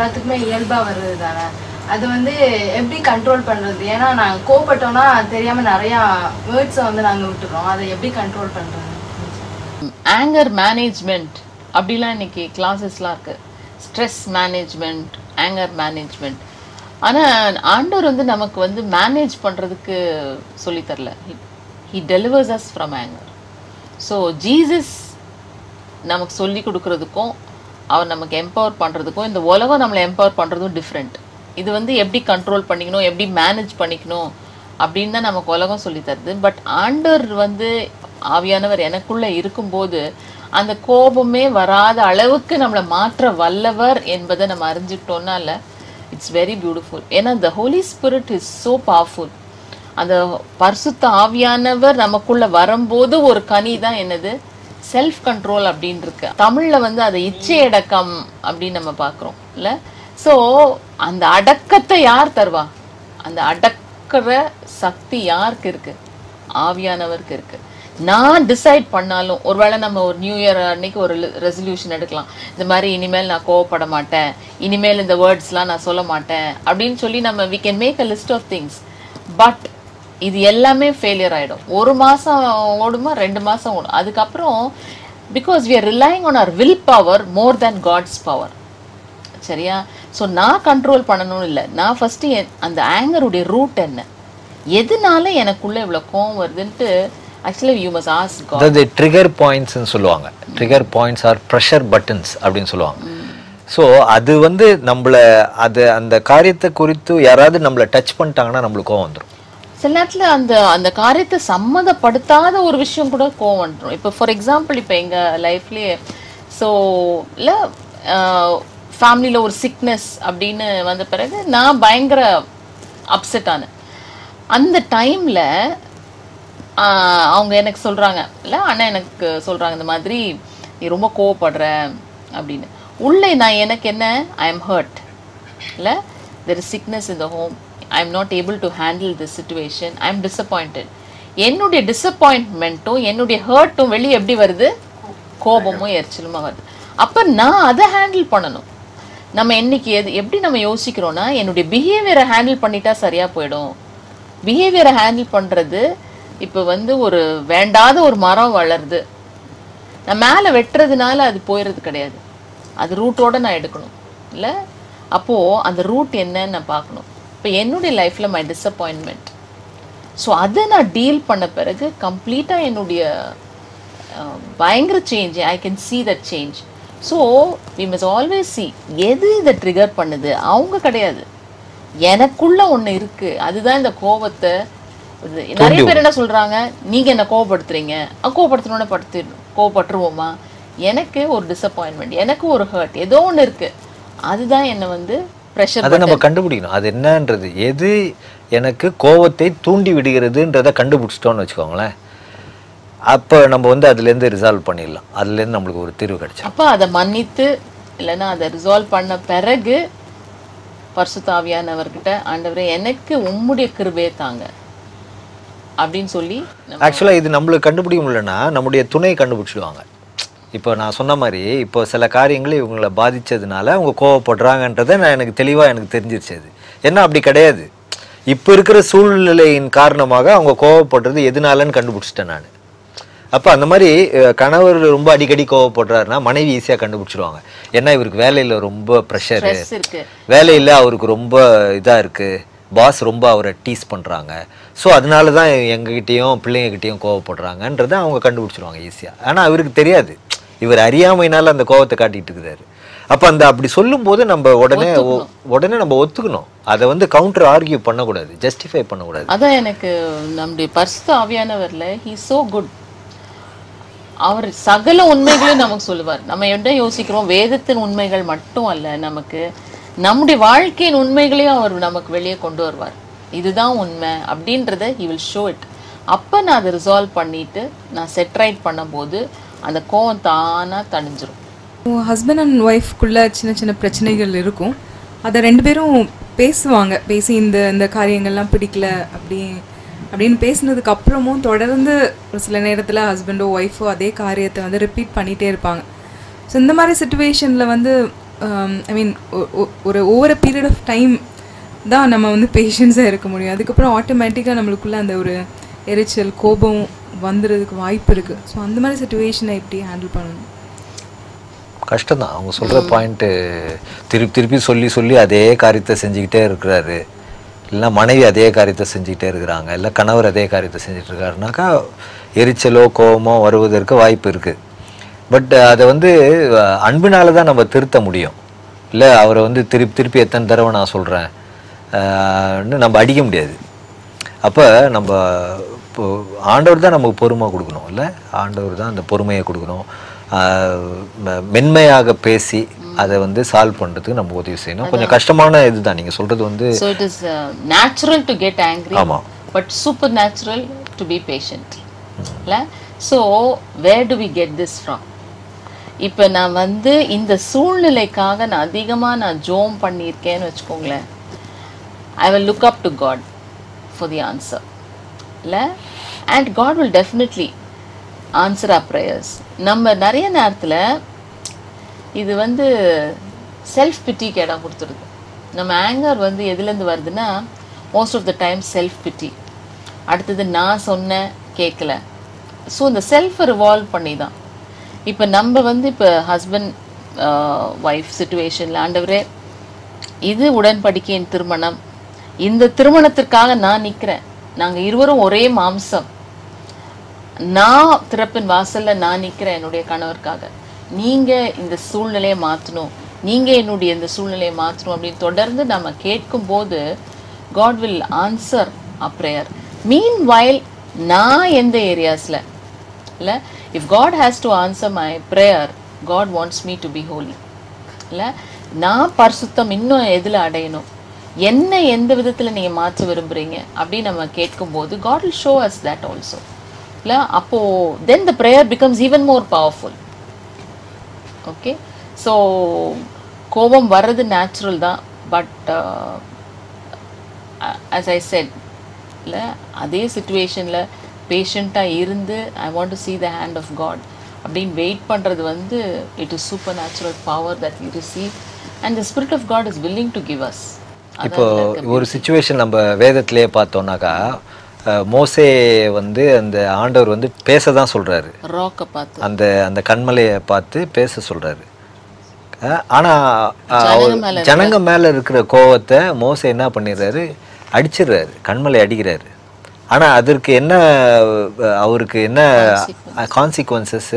எல்லாத்துக்குமே இயல்பா வர்றது தானே அது வந்து எப்படி கண்ட்ரோல் பண்றது ஏன்னா நாங்க கோபப்பட்டோம்னா தெரியாம நிறைய வேர்ட்ஸை வந்து நாங்க விட்டுறோம் அதை எப்படி கண்ட்ரோல் பண்றது ஆங்கர் மேனேஜ்மெண்ட் அப்படிலாம் இன்னைக்கு கிளாஸஸ்லாம் இருக்கு ஸ்ட்ரெஸ் மேனேஜ்மெண்ட் ஆங்கர் மேனேஜ்மெண்ட் ஆனால் ஆண்டவர் வந்து நமக்கு வந்து மேனேஜ் பண்ணுறதுக்கு சொல்லித் தரல he delivers us from anger so Jesus நமக்கு சொல்லி கொடுக்கறதுக்கும் அவர் நமக்கு எம்பவர் பண்ணுறதுக்கும் இந்த உலகம் நம்மளை எம்பவர் பண்ணுறதும் டிஃப்ரெண்ட் இது வந்து எப்படி கண்ட்ரோல் பண்ணிக்கணும் எப்படி மேனேஜ் பண்ணிக்கணும் அப்படின்னு தான் நமக்கு உலகம் சொல்லி தருது பட் ஆண்டவர் வந்து ஆவியானவர் எனக்குள்ளே இருக்கும்போது அந்த கோபமே வராத அளவுக்கு நம்மளை மாற்ற வல்லவர் என்பதை நம்ம அறிஞ்சுக்கிட்டோம்னால இட்ஸ் வெரி பியூட்டிஃபுல் ஏன்னா the holy spirit is so powerful அந்த பரிசுத்த ஆவியானவர் நமக்குள்ள வரும்போது ஒரு கனி தான் என்னது செல்ஃப் கண்ட்ரோல் அப்படின்னு இருக்கு தமிழ்ல வந்து அதை இச்சை அடக்கம் அப்படின்னு நம்ம பார்க்குறோம் இல்ல ஸோ அந்த அடக்கத்தை யார் தருவா அந்த அடக்கிற சக்தி யாருக்கு இருக்கு ஆவியானவருக்கு இருக்கு நான் டிசைட் பண்ணாலும் ஒருவேளை நம்ம ஒரு நியூ இயர் அன்னைக்கு ஒரு ரெசல்யூஷன் எடுக்கலாம் இந்த மாதிரி இனிமேல் நான் கோவப்பட மாட்டேன் இனிமேல் இந்த வேர்ட்ஸ்லாம் நான் சொல்ல மாட்டேன் அப்படின்னு சொல்லி நம்ம we can make a list of things but இது எல்லாமே ஃபெயிலியர் ஆயிடும் ஒரு மாசம் ஓடுமா ரெண்டு மாசம் ஓடும் அதுக்கப்புறம் because we are relying on our will power மோர் than காட்ஸ் பவர் சரியா ஸோ நான் கண்ட்ரோல் பண்ணணும்னு இல்லை நான் ஃபஸ்ட்டு அந்த ஆங்கருடைய ரூட் என்ன எதனால எனக்குள்ள இவ்வளோ கோவம் வருதுன்ட்டு actually you must ask God அதாவது ட்ரிகர் பாயிண்ட்ஸ்னு சொல்லுவாங்க trigger points are pressure buttons அப்படின்னு சொல்லுவாங்க ஸோ அது வந்து நம்மள அது அந்த காரியத்தை குறித்து யாராவது நம்மளை டச் பண்ணிட்டாங்கன்னா நம்மளுக்கு கோவம் வந்துடும் சில நேரத்தில் அந்த அந்த காரியத்தை சம்மதப்படுத்தாத ஒரு விஷயம் கூட கோவம் வந்துடும் இப்போ ஃபார் எக்ஸாம்பிள் இப்போ எங்கள் லைஃப்லேயே ஸோ இல்லை ஃபேமிலியில் ஒரு சிக்னஸ் அப்படின்னு வந்த பிறகு நான் பயங்கர அப்செட் ஆனேன் அந்த டைமில் அவங்க எனக்கு சொல்கிறாங்க இல்லை அண்ணன் எனக்கு சொல்கிறாங்க இந்த மாதிரி நீ ரொம்ப கோவப்படுற அப்படின்னு உள்ளே நான் எனக்கு என்ன ஐ எம் ஹர்ட் இல்லை there is sickness in the home I am not able to handle this situation I am disappointed என்னுடைய டிசப்பாயின்ட்மெண்ட்டும் என்னுடைய ஹர்ட்டும் வெளியே எப்படி வருது கோபமும் எரிச்சலுமா வருது அப்போ நான் அதை ஹேண்டில் பண்ணணும் நம்ம என்னைக்கு எது எப்படி நம்ம யோசிக்கிறோம்னா என்னுடைய பிஹேவியரை ஹேண்டில் பண்ணிட்டா சரியா போயிடும் பிஹேவியரை ஹேண்டில் பண்றது இப்போ வந்து ஒரு வேண்டாத ஒரு மரம் வளருது நான் மேலே வெட்டுறதுனால அது போயிடுறது கிடையாது அது ரூட்டோட நான் எடுக்கணும் இல்லை அப்போது அந்த ரூட் என்னன்னு நான் பார்க்கணும் இப்போ என்னுடைய லைஃப்பில் மை டிசப்பாயின்மெண்ட் ஸோ அதை நான் டீல் பண்ண பிறகு கம்ப்ளீட்டாக என்னுடைய அஹ், பயங்கர change I can see that change so we must always see எது இதை ட்ரிகர் பண்ணுது அவங்க கிடையாது எனக்குள்ள ஒண்ணு இருக்கு அதுதான் இந்த கோபத்தை இது- நிறைய பேர் என்ன சொல்றாங்க நீங்க என்ன கோவப்படுத்துறீங்க அஹ் கோவப்படுத்தணும்னு படுத்து கோவப்பட்டுருவோமா எனக்கு ஒரு டிசப்பாயின்மெண்ட் எனக்கு ஒரு ஹர்ட் ஏதோ ஒண்ணு இருக்கு அதுதான் என்ன வந்து ப்ரெஷர் அதை நம்ம கண்டுபிடிக்கணும் அது என்னன்றது எது எனக்கு கோவத்தை தூண்டி விடுகிறதுன்றதை கண்டுபிடிச்சிட்டோம்னு வச்சுக்கோங்களேன் அப்போ நம்ம வந்து அதுலேருந்து ரிசால்வ் பண்ணிடலாம் அதுலேருந்து நம்மளுக்கு ஒரு தீர்வு கிடைச்சிடும் அப்ப அதை மன்னித்து இல்லைன்னா அதை ரிசால்வ் பண்ண பிறகு பரிசுத்தாவியானவர்கிட்ட ஆண்டவரே எனக்கு உம்முடைய கிருபையை தாங்க அப்படின்னு சொல்லி நம்ம ஆக்சுவலாக இது நம்மளுக்கு கண்டுபிடிக்க முடியலன்னா நம்முடைய துணையை கண்டுபிடிச்சிடுவாங்க இப்போ நான் சொன்ன மாதிரி இப்போ சில காரியங்கள் இவங்களை பாதிச்சதுனால அவங்க கோவப்படுறாங்கன்றதை நான் எனக்கு தெளிவாக எனக்கு தெரிஞ்சிருச்சு அது ஏன்னா அப்படி கிடையாது இப்போ இருக்கிற சூழ்நிலையின் காரணமாக அவங்க கோவப்படுறது எதனாலன்னு கண்டுபிடிச்சிட்டேன் நான் அப்போ அந்த மாதிரி அஹ், கணவர் ரொம்ப அடிக்கடி கோவப்படுறாருன்னா மனைவி ஈஸியாக கண்டுபிடிச்சிடுவாங்க ஏன்னா இவருக்கு வேலையில் ரொம்ப ப்ரெஷரு ஸ்ட்ரெஸ் இருக்கு வேலையில் அவருக்கு ரொம்ப இதாக இருக்குது பாஸ் ரொம்ப அவரை டீஸ் பண்ணுறாங்க ஸோ அதனால தான் எங்ககிட்டயும் பிள்ளைங்ககிட்டயும் கோவப்படுறாங்கன்றதை அவங்க கண்டுபிடிச்சிருவாங்க ஈஸியாக ஆனால் அவருக்கு தெரியாது இவர் அறியாமைனால அந்த கோவத்தை காட்டிட்டு இருக்கிறாரு அப்போ அந்த அப்படி சொல்லும்போது நம்ம உடனே ஒ- உடனே நம்ம ஒத்துக்கணும் அதை வந்து கவுண்டர் ஆர்கியூ பண்ணக்கூடாது ஜஸ்டிஃபை பண்ணக்கூடாது அதான் எனக்கு நம்முடைய பரிசுத்த ஆவியானவர்ல ஹீ so குட் அவர் சகல உண்மைகளையும் நமக்கு சொல்லுவார் நம்ம என்ன யோசிக்கிறோம் வேதத்தின் உண்மைகள் மட்டும் அல்ல நமக்கு நம்முடைய வாழ்க்கையின் உண்மைகளையும் அவர் நமக்கு வெளியே கொண்டு வருவார் இதுதான் உண்மை அப்படின்றத he will show it அப்ப நான் அதை ரிசால்வ் பண்ணிட்டு நான் செட் ரைட் பண்ணும்போது அந்த கோவம் தானா தணிஞ்சிரும் ஹஸ்பண்ட் அண்ட் ஒய்ஃப்குள்ள சின்ன சின்ன பிரச்சனைகள் இருக்கும் அதை ரெண்டு பேரும் பேசுவாங்க பேசி இந்த இந்த காரியங்கள்லாம் பிடிக்கல அப்படி அப்படின்னு பேசினதுக்கு அப்புறமும் தொடர்ந்து ஒரு சில நேரத்தில் ஹஸ்பண்டோ ஒய்ஃபோ அதே காரியத்தை வந்து ரிப்பீட் பண்ணிகிட்டே இருப்பாங்க ஸோ இந்த மாதிரி சுச்சுவேஷனில் வந்து ஐ மீன் ஒரு ஓவர பீரியட் ஆஃப் டைம் தான் நம்ம வந்து பேஷன்ஸாக இருக்க முடியும் அதுக்கப்புறம் ஆட்டோமேட்டிக்காக நம்மளுக்குள்ள அந்த ஒரு எரிச்சல் கோபம் வந்துடுறதுக்கு வாய்ப்பு இருக்குது ஸோ அந்த மாதிரி சுச்சுவேஷனை எப்படி ஹேண்டில் பண்ணணும் கஷ்டம்தான் அவங்க சொல்கிற பாயிண்ட்டு திருப்பி திருப்பி சொல்லி சொல்லி அதே காரியத்தை செஞ்சுக்கிட்டே இருக்கிறாரு இல்லைன்னா மனைவி அதே காரியத்தை செஞ்சுக்கிட்டே இருக்கிறாங்க இல்லை கணவர் அதே காரியத்தை செஞ்சுட்டு இருக்காருனாக்கா எரிச்சலோ கோபமோ வருவதற்கு வாய்ப்பு இருக்குது பட் அதை வந்து அஹ், அன்பினால தான் நம்ம திருத்த முடியும் இல்லை அவரை வந்து திருப்பி திருப்பி எத்தனை தடவை நான் சொல்கிறேன் நம்ம அடிக்க முடியாது அப்போ நம்ம இப்போ ஆண்டவர் தான் நமக்கு பொறுமை கொடுக்கணும் இல்லை ஆண்டவர் தான் அந்த பொறுமையை கொடுக்கணும் ஆஹ் மெ- மென்மையாக பேசி அதை வந்து சால்வ் பண்ணுறதுக்கு நம்ம உதவி செய்யணும் கொஞ்சம் கஷ்டமான இதுதான் நீங்கள் சொல்கிறது வந்து so it is natural to get angry ஆமா. But supernatural to be patient இல்லை so where do we get this from இப்போ நான் வந்து இந்த சூழ்நிலைக்காக நான் அதிகமாக நான் ஜோம் பண்ணியிருக்கேன்னு வச்சுக்கோங்களேன் I will look up to God for the answer இல்லை and God will definitely answer our prayers நம்ம நிறைய நேரத்தில் இது வந்து செல்ஃப் பிட்டிக்கு இடம் கொடுத்துருது நம்ம ஆங்கர் வந்து எதுலேருந்து வருதுன்னா most of the time self pity அடுத்தது நான் சொன்னேன் கேட்கல ஸோ இந்த செல்ஃபை ரிவால்வ் பண்ணி தான் இப்போ நம்ம வந்து இப்போ ஹஸ்பண்ட் ஒய்ஃப் சுச்சுவேஷனில் ஆண்டவரே இது உடன்படிக்கையின் திருமணம் இந்த திருமணத்திற்காக நான் நிற்கிறேன் நாங்கள் இருவரும் ஒரே மாம்சம் நான் திறப்பின் வாசல்ல நான் நிற்கிறேன் என்னுடைய கணவருக்காக நீங்க இந்த சூழ்நிலையை மாற்றணும் நீங்க என்னுடைய இந்த சூழ்நிலையை மாற்றணும் அப்படின்னு தொடர்ந்து நம்ம கேட்கும் போது God will answer a prayer meanwhile நான் எந்த ஏரியாஸில் இல்லை if God has to answer my prayer God wants me to be holy இல்லை நான் பரிசுத்தம் இன்னும் எதில் அடையணும் என்ன எந்த விதத்தில் நீங்கள் மாற்ற விரும்புகிறீங்க அப்படின்னு நம்ம கேட்கும்போது God will show us that also இல்லை அப்போது then the prayer becomes even more powerful okay so கோபம் வர்றது நேச்சுரல் தான் பட் as ஐ செட் இல்லை அதே சுச்சுவேஷனில் பேஷண்ட்டாக இருந்து I want to see the hand of God அப்படின்னு வெயிட் பண்ணுறது வந்து it is supernatural power that you receive and the spirit of God is willing to give us இப்போ ஒரு சுச்சுவேஷன் நம்ம வேதத்திலேயே பார்த்தோம்னாக்கா அஹ், மோசே வந்து அந்த ஆண்டவர் வந்து பேச தான் சொல்கிறாரு ராக்கை பார்த்து அந்த அந்த கண்மலையை பார்த்து பேச சொல்றாரு அஹ் ஆனா அஹ், அவர் ஜனங்க மேல இருக்கிற கோவத்தை மோச என்ன பண்ணிடுறாரு அடிச்சிடுறாரு கண்மலை அடிக்கிறாரு ஆனா அதற்கு என்ன அஹ், அவருக்கு என்ன கான்சிக்வன்சஸ்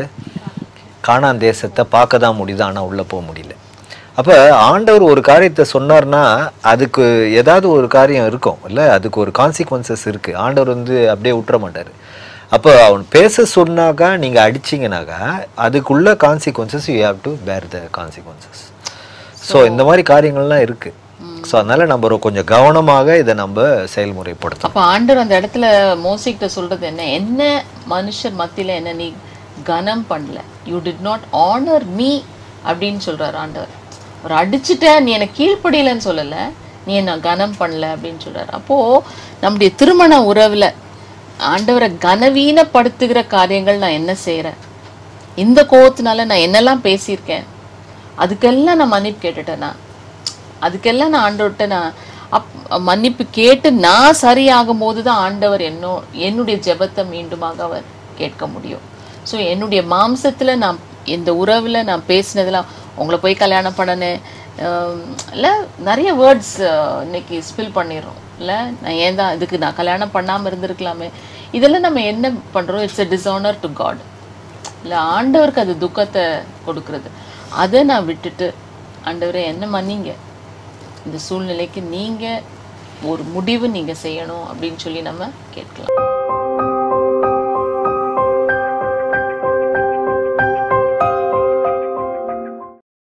காணான் தேசத்தை பார்க்க தான் முடியுது ஆனா உள்ள போக முடியல அப்ப ஆண்டவர் ஒரு காரியத்தை சொன்னார்னா அதுக்கு ஏதாவது ஒரு காரியம் இருக்கும் இல்ல அதுக்கு ஒரு கான்சிக்வன்சஸ் இருக்கு ஆண்டவர் வந்து அப்படியே விட்டுற மாட்டாரு அப்போ அவன் பேச சொன்னாக்கா நீங்க அடிச்சீங்கனாக்கா அதுக்குள்ள கான்சிக்வன்சஸ் யூ ஹேவ் டு பேர் த கான்சிக்வன்சஸ் ஸோ இந்த மாதிரி காரியங்கள்லாம் இருக்கு ஸோ அதனால நம்ம ஒரு கொஞ்சம் கவனமாக இதை நம்ம செயல்முறைப்படுத்தணும் அப்போ ஆண்டவர் அந்த இடத்துல மோசிக்கிட்ட சொல்றது என்ன என்ன மனுஷர் மத்தியில என்ன நீ கனம் பண்ணல you did not honour me அப்படின்னு சொல்றாரு ஆண்டவர் ஒரு அடிச்சுட்ட நீ என்னை கீழ்ப்படியலன்னு சொல்லல நீ என்ன கனம் பண்ணல அப்படின்னு சொல்றாரு அப்போ நம்முடைய திருமண உறவுல ஆண்டவரை கனவீனப்படுத்துகிற காரியங்கள் நான் என்ன செய்றேன் இந்த கோவத்தினால நான் என்னெல்லாம் பேசியிருக்கேன் அதுக்கெல்லாம் நான் மன்னிப்பு கேட்டுட்டேனா அதுக்கெல்லாம் நான் ஆண்டவர்கிட்ட நான் அப் மன்னிப்பு கேட்டு நான் சரியாகும் போது தான் ஆண்டவர் என்னோ என்னுடைய ஜெபத்தை மீண்டுமாக அவர் கேட்க முடியும் ஸோ என்னுடைய மாம்சத்துல நான் இந்த உறவுல நான் பேசினதெல்லாம் உங்களை போய் கல்யாணம் பண்ணனேன் இல்லை நிறைய வேர்ட்ஸ் இன்னைக்கு ஸ்பில் பண்ணிடுறோம் இல்லை நான் ஏன் தான் இதுக்கு நான் கல்யாணம் பண்ணாமல் இருந்திருக்கலாமே இதெல்லாம் நம்ம என்ன பண்ணுறோம் it's a dishonor to God இல்லை ஆண்டவருக்கு அது துக்கத்தை கொடுக்கறது அதை நான் விட்டுட்டு ஆண்டவரே என்ன மன்னிங்க இந்த சூழ்நிலைக்கு நீங்கள் ஒரு முடிவு நீங்கள் செய்யணும் அப்படின்னு சொல்லி நம்ம கேட்கலாம்